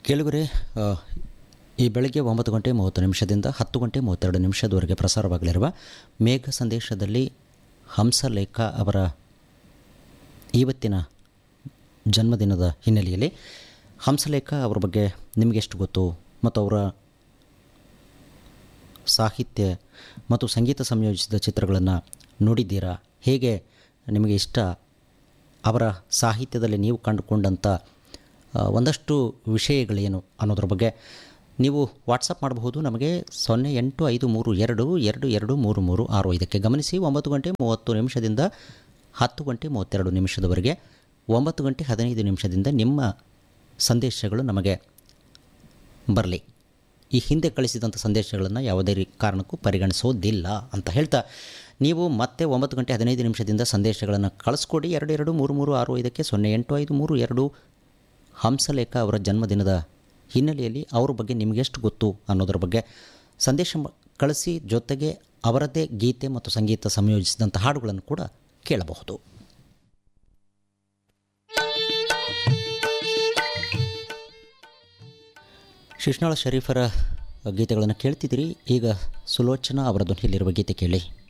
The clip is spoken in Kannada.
ಕೇಳುಗರೆ ಆ, ಈ ಬೆಳಗ್ಗೆ ಒಂಬತ್ತು ಗಂಟೆ ಮೂವತ್ತು ನಿಮಿಷದಿಂದ ಹತ್ತು ಗಂಟೆ ಮೂವತ್ತೆರಡು ನಿಮಿಷದವರೆಗೆ ಪ್ರಸಾರವಾಗಲಿರುವ ಮೇಘ ಸಂದೇಶದಲ್ಲಿ ಹಂಸಲೇಖ ಅವರ ಇವತ್ತಿನ ಜನ್ಮದಿನದ ಹಿನ್ನೆಲೆಯಲ್ಲಿ ಹಂಸಲೇಖ ಅವರ ಬಗ್ಗೆ ನಿಮಗೆಷ್ಟು ಗೊತ್ತು ಮತ್ತು ಅವರ ಸಾಹಿತ್ಯ ಮತ್ತು ಸಂಗೀತ ಸಂಯೋಜಿಸಿದ ಚಿತ್ರಗಳನ್ನು ನೋಡಿದ್ದೀರಾ ಹೇಗೆ ನಿಮಗೆ ಇಷ್ಟ ಅವರ ಸಾಹಿತ್ಯದಲ್ಲಿ ನೀವು ಕಂಡುಕೊಂಡಂಥ ಆ, ಒಂದಷ್ಟು ವಿಷಯಗಳೇನು ಅನ್ನೋದ್ರ ಬಗ್ಗೆ ನೀವು ವಾಟ್ಸಪ್ ಮಾಡಬಹುದು ನಮಗೆ ಸೊನ್ನೆ ಎಂಟು ಐದು ಮೂರು ಎರಡು ಎರಡು ಎರಡು ಮೂರು ಮೂರು ಆರು ಐದಕ್ಕೆ ಗಮನಿಸಿ ಒಂಬತ್ತು ಗಂಟೆ ಮೂವತ್ತು ನಿಮಿಷದಿಂದ ಹತ್ತು ಗಂಟೆ ಮೂವತ್ತೆರಡು ನಿಮಿಷದವರೆಗೆ ಒಂಬತ್ತು ಗಂಟೆ ಹದಿನೈದು ನಿಮಿಷದಿಂದ ನಿಮ್ಮ ಸಂದೇಶಗಳು ನಮಗೆ ಬರಲಿ ಈ ಹಿಂದೆ ಕಳಿಸಿದಂಥ ಸಂದೇಶಗಳನ್ನು ಯಾವುದೇ ರೀ ಕಾರಣಕ್ಕೂ ಪರಿಗಣಿಸೋದಿಲ್ಲ ಅಂತ ಹೇಳ್ತಾ ನೀವು ಮತ್ತೆ ಒಂಬತ್ತು ಗಂಟೆ ಹದಿನೈದು ನಿಮಿಷದಿಂದ ಸಂದೇಶಗಳನ್ನು ಕಳಿಸ್ಕೊಡಿ ಎರಡು ಎರಡು ಮೂರು ಮೂರು ಆರು ಐದಕ್ಕೆ ಸೊನ್ನೆ ಎಂಟು ಐದು ಮೂರು ಎರಡು ಹಂಸಲೇಖ ಅವರ ಜನ್ಮದಿನದ ಹಿನ್ನೆಲೆಯಲ್ಲಿ ಅವ್ರ ಬಗ್ಗೆ ನಿಮಗೆಷ್ಟು ಗೊತ್ತು ಅನ್ನೋದ್ರ ಬಗ್ಗೆ ಸಂದೇಶ ಮ- ಕಳಿಸಿ ಜೊತೆಗೆ ಅವರದ್ದೇ ಗೀತೆ ಮತ್ತು ಸಂಗೀತ ಸಂಯೋಜಿಸಿದಂಥ ಹಾಡುಗಳನ್ನು ಕೂಡ ಕೇಳಬಹುದು ಶಿಶ್ನಾಳ ಶರೀಫರ ಗೀತೆಗಳನ್ನು ಕೇಳ್ತಿದ್ದೀರಿ ಈಗ ಸುಲೋಚನಾ ಅವರ ಧ್ವನಿಯಲ್ಲಿರುವ ಗೀತೆ ಕೇಳಿ